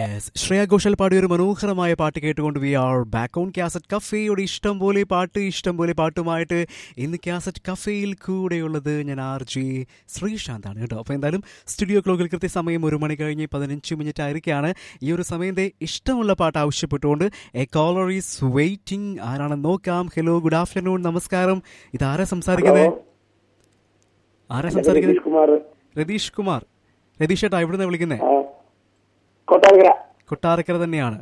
Yes Shreya ഘോഷൽ പാടിയ ഒരു മനോഹരമായ പാട്ട് കേട്ടുകൊണ്ട് we are back on cassette കഫേയുടെ ഇഷ്ടം പോലെ പാട്ട് ഇഷ്ടം പോലെ പാട്ടുമായിട്ട് ഇന്ന് കാസറ്റ് കഫേയിൽ കൂടെയുള്ളത് ഞാൻ ആർ ജി ശ്രീശാന്താണ് കേട്ടോ അപ്പോൾ എന്തായാലും സ്റ്റുഡിയോ ക്ലോക്കിൽ കൃത്യസമയം ഒരു മണി കഴിഞ്ഞ് പതിനഞ്ച് മിനിറ്റ് ആയിരിക്കുകയാണ് ഈ ഒരു സമയത്തെ ഇഷ്ടമുള്ള പാട്ട് ആവശ്യപ്പെട്ടുകൊണ്ട് എ കോളർ ഈസ് വെയിറ്റിംഗ് ആരാണെന്ന് നോക്കാം ഹലോ ഗുഡ് ആഫ്റ്റർനൂൺ നമസ്കാരം ഇതാരാ സംസാരിക്കുന്നത് ആരാ സംസാരിക്കുന്നത് രതീഷ് കുമാർ രതീഷ് കുമാർ രതീഷ് ഏട്ടാ എവിടുന്ന വിളിക്കുന്നത് ആ, കൊട്ടാരക്കര കൊട്ടാരക്കര തന്നെയാണ്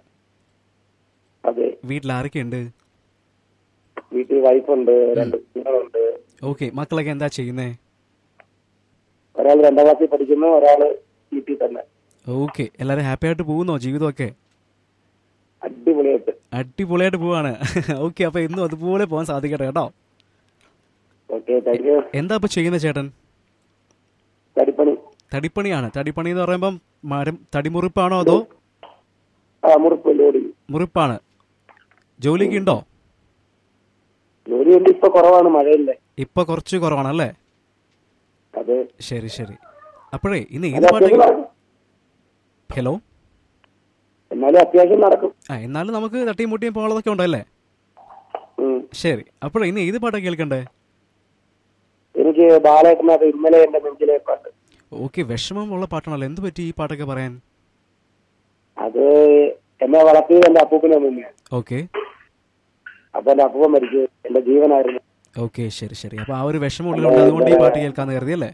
അതെ വീട്ടിൽ ആരൊക്കെയുണ്ട് വീട്ടിൽ വൈഫുണ്ട് രണ്ട് കുട്ടികളുണ്ട് ഓക്കെ മക്കളൊക്കെ എന്താ ചെയ്യുന്നേ ഒരാൾ രണ്ടാം ക്ലാസ്സിൽ പഠിക്കുന്നു ഒരാള് വീട്ടിൽ തന്നെ ഓക്കെ എല്ലാവരും ഹാപ്പി ആയിട്ട് പോകുന്നോ ജീവിതമൊക്കെ അടിപൊളിയായിട്ട് അടിപൊളിയായിട്ട് പോവാണ് ഓക്കെ അപ്പൊ ഇന്നും അതുപോലെ പോകാൻ സാധിക്കട്ടെ കേട്ടോ ഓക്കെ താങ്ക് യു എന്താ ഇപ്പൊ ചെയ്യുന്നത് ചേട്ടൻ തടിപ്പണി തടിപ്പണിയാണ് തടിപ്പണി എന്ന് പറയുമ്പം മരം തടിമുറിപ്പാണോ അതോ ആ മുറിപ്പ് ലോഡി മുറിപ്പാണ് ജോലിക്ക് ഉണ്ടോ ജോലി ഉണ്ട് ഇപ്പൊ കുറവാണ് മഴയില്ലേ ഇപ്പൊ കുറച്ച് കുറവാണല്ലേ അത് ശരി ശരി അപ്പോഴേ ഇന്ന് ഏത് അത് പാട്ട് അത്യാവശ്യം നടക്കും ഹലോ എന്നാലും അത്യാവശ്യം നടക്കും ആ എന്നാലും നമുക്ക് തട്ടിയും മുട്ടിയും പോകാനുള്ളതൊക്കെ ഉണ്ടല്ലേ ഉം. ശരി അപ്പോഴേ ഇന്ന് ഏത് പാട്ടാണ് കേൾക്കണ്ടേ എനിക്ക് ബാലേട്ടനത് ഇന്നലെ എന്റെ നെഞ്ചിലെ പാട്ട് ഓക്കെ വിഷമമുള്ള പാട്ടാണല്ലോ എന്ത് പറ്റി ഈ പാട്ടൊക്കെ പറയാൻ അത് എന്നെ വളർത്തിയത് എന്റെ അപ്പൂപ്പനെ മുന്നെയാണ് ഓക്കെ അപ്പൊ എന്റെ അപ്പൂപ്പൻ മരിച്ചു എന്റെ ജീവനായിരുന്നു ഓക്കെ ശരി ശരി അപ്പൊ ആ ഒരു വിഷമം ഉള്ളിലുണ്ട് അതുകൊണ്ട് ഈ പാട്ട് കേൾക്കാന്ന് കരുതി അല്ലേ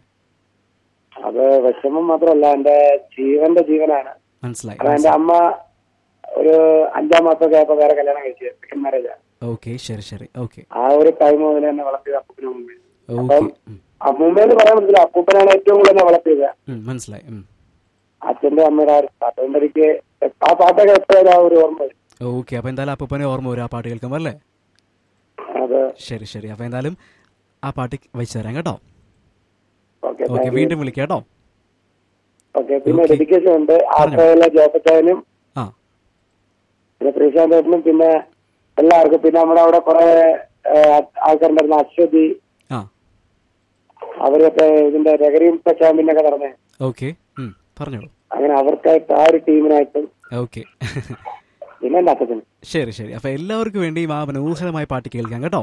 അത് വിഷമം മാത്രമല്ല എന്റെ ജീവന്റെ ജീവനാണ് മനസ്സിലായി കാരണം എന്റെ അമ്മ ഒരു അഞ്ചാം മാസമൊക്കെ ആയപ്പോ വേറെ കല്യാണം കഴിച്ചു സെക്കൻഡ് മാരേജ് ഓക്കെ ശരി ശരി ഓക്കെ ആ ഒരു ടൈം മുതൽ എന്നെ വളർത്തിയത് അപ്പൂപ്പന് മുമ്പേ ഓക്കെ അമ്മൂമ്മ എന്ന് പറയാൻ പറ്റില്ല അപ്പൂപ്പനാണ് ഏറ്റവും കൂടുതൽ എന്നെ വളർത്തിയത് മനസ്സിലായി ഉം. അച്ഛന്റെ അമ്മയുടെ ആ ഒരു പാട്ട് അതുകൊണ്ട് എനിക്ക് ആ പാട്ടൊക്കെ എപ്പോഴും ആ ഒരു ഓർമ്മ വരും ഓക്കെ അപ്പൊ എന്തായാലും അപ്പനെ ഓർമ്മ വരും ആ പാട്ട് കേൾക്കുമ്പോൾ അല്ലേ അത് ശരി ശരി അപ്പൊ എന്തായാലും ആ പാട്ട് വെച്ച് തരാം കേട്ടോ ഓക്കെ ഓക്കെ വീണ്ടും വിളിക്കാം കേട്ടോ ഓക്കെ പിന്നെ Okay. ഡെഡിക്കേഷൻ ഉണ്ട് ആശ്രയിലെ ജോസച്ചായനും ആ പിന്നെ ശ്രീശാന്തേട്ടനും പിന്നെ എല്ലാവർക്കും പിന്നെ നമ്മുടെ അവിടെ കുറെ ആൾക്കാരുണ്ടായിരുന്നു അശ്വതി ആ അവരൊക്കെ ഇതിന്റെ ലഹരിയും ക്യാമ്പിനൊക്കെ നടന്നേ ഓക്കെ പറഞ്ഞോളൂ അങ്ങനെ അവർക്കായിട്ട് ആ ഒരു ടീമിനായിട്ടും ഓക്കെ പിന്നെ എന്റെ അച്ഛനും ശരി ശരി അപ്പൊ എല്ലാവർക്കും വേണ്ടിയും ആ മനോഹരമായ പാട്ട് കേൾക്കാം കേട്ടോ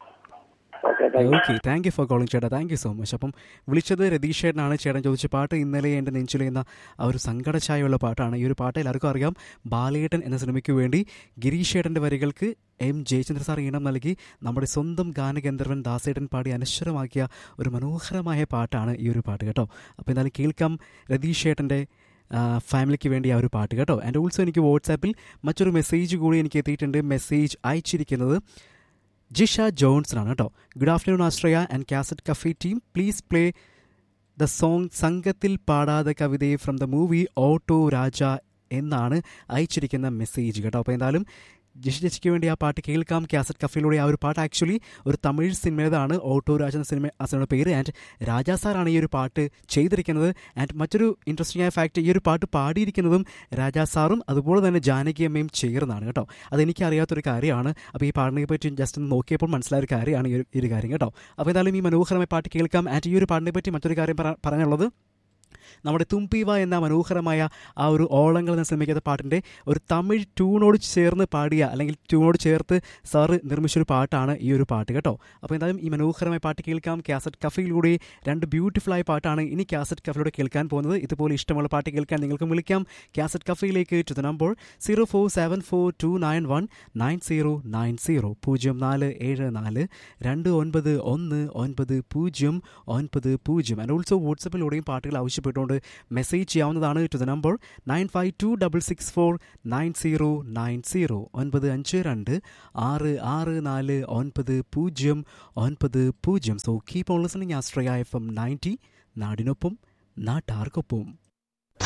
okay thank you okay thank you for calling ചേട്ടാ താങ്ക് യു സോ മച്ച് അപ്പം വിളിച്ചത് രതീഷ് ചേട്ടനാണ് ചേട്ടൻ ചോദിച്ച പാട്ട് ഇന്നലെ എൻ്റെ നെഞ്ചിലെന്ന ആ ഒരു സങ്കടച്ചായുള്ള പാട്ടാണ് ഈ ഒരു പാട്ട് എല്ലാവർക്കും അറിയാം ബാലേട്ടൻ എന്ന സിനിമയ്ക്ക് വേണ്ടി ഗിരീഷ് ചേട്ടൻ്റെ വരികൾക്ക് എം ജയചന്ദ്ര സാർ ഈണം നൽകി നമ്മുടെ സ്വന്തം ഗാനഗന്ധർവൻ ദാസേട്ടൻ പാടി അനശ്വരമാക്കിയ ഒരു മനോഹരമായ പാട്ടാണ് ഈ ഒരു പാട്ട് കേട്ടോ അപ്പോൾ എന്തായാലും കേൾക്കാം രതീഷ് ചേട്ടൻ്റെ ഫാമിലിക്ക് വേണ്ടി ആ ഒരു പാട്ട് കേട്ടോ ആൻഡ് ഓൾസോ എനിക്ക് വാട്സാപ്പിൽ മറ്റൊരു മെസ്സേജ് കൂടി എനിക്ക് എത്തിയിട്ടുണ്ട് മെസ്സേജ് അയച്ചിരിക്കുന്നത് ജിഷ ജോൺസൺ ആണ് കേട്ടോ good afternoon Ashraya and cassette cafe team please play the song സംഘത്തിൽ പാടാതെ കവിതയെ from the movie auto Raja എന്നാണ് അയച്ചിരിക്കുന്ന മെസ്സേജ് കേട്ടോ അപ്പോൾ എന്തായാലും ജിഷ ചേച്ചിക്ക് വേണ്ടി ആ പാട്ട് കേൾക്കാം കാസറ്റ് കഫയിലൂടെ ആ ഒരു പാട്ട് ആക്ച്വലി ഒരു തമിഴ് സിനിമേതാണ് ഓട്ടോ രാജ എന്ന സിനിമ ആ സിനിമയുടെ പേര് ആൻഡ് രാജാ സാറാണ് ഈ ഒരു പാട്ട് ചെയ്തിരിക്കുന്നത് ആൻഡ് മറ്റൊരു ഇൻട്രസ്റ്റിംഗ് ആയ ഫാക്ട് ഈ ഒരു പാട്ട് പാടിയിരിക്കുന്നതും രാജാ സാറും അതുപോലെ തന്നെ ജാനകി അമ്മയും ചേർന്നാണ് കേട്ടോ അതെനിക്ക് അറിയാത്തൊരു കാര്യമാണ് അപ്പോൾ ഈ പാട്ടിനെ പറ്റി ജസ്റ്റ് ഒന്ന് നോക്കിയപ്പോൾ മനസ്സിലായ ഒരു കാര്യമാണ് ഈ ഒരു ഈ ഒരു കാര്യം കേട്ടോ അപ്പോൾ എന്തായാലും ഈ മനോഹരമായ പാട്ട് കേൾക്കാം ആൻഡ് ഈ ഒരു പാട്ടിനെ പറ്റി മറ്റൊരു കാര്യം പറ- പറയാനുള്ളത് നമ്മുടെ തുമ്പീവ എന്ന മനോഹരമായ ആ ഒരു ഓളങ്ങൾ എന്ന സിനിമയ്ക്കകത്തെ പാട്ടിൻ്റെ ഒരു തമിഴ് ട്യൂണോട് ചേർന്ന് പാടിയ അല്ലെങ്കിൽ ട്യൂണോട് ചേർത്ത് സാറ് നിർമ്മിച്ചൊരു പാട്ടാണ് ഈ ഒരു പാട്ട് കേട്ടോ അപ്പോൾ എന്തായാലും ഈ മനോഹരമായ പാട്ട് കേൾക്കാം കാസറ്റ് കഫയിലൂടെ രണ്ട് ബ്യൂട്ടിഫുൾ ആയ പാട്ടാണ് ഇനി കാസറ്റ് കഫയിലൂടെ കേൾക്കാൻ പോകുന്നത് ഇതുപോലെ ഇഷ്ടമുള്ള പാട്ട് കേൾക്കാൻ നിങ്ങൾക്ക് വിളിക്കാം കാസറ്റ് കഫയിലേക്ക് to the number zero four seven four two nine one nine zero nine zero പൂജ്യം നാല് ഏഴ് നാല് രണ്ട് ഒൻപത് ഒന്ന് ഒൻപത് പൂജ്യം ഒൻപത് പൂജ്യം ആൻഡ് ഓൾസോ വാട്സപ്പിലൂടെയും പാട്ടുകൾ ആവശ്യപ്പെട്ടുകൊണ്ട് മെസ്സേജ് ചെയ്യാവുന്നതാണ് to the number nine five two double six four nine zero nine zero ഒൻപത് അഞ്ച് രണ്ട് ആറ് ആറ് നാല് ഒൻപത് പൂജ്യം ഒൻപത് പൂജ്യം so keep on listening Astraya F M ninety നാടിനൊപ്പം നാട്ടാർക്കൊപ്പം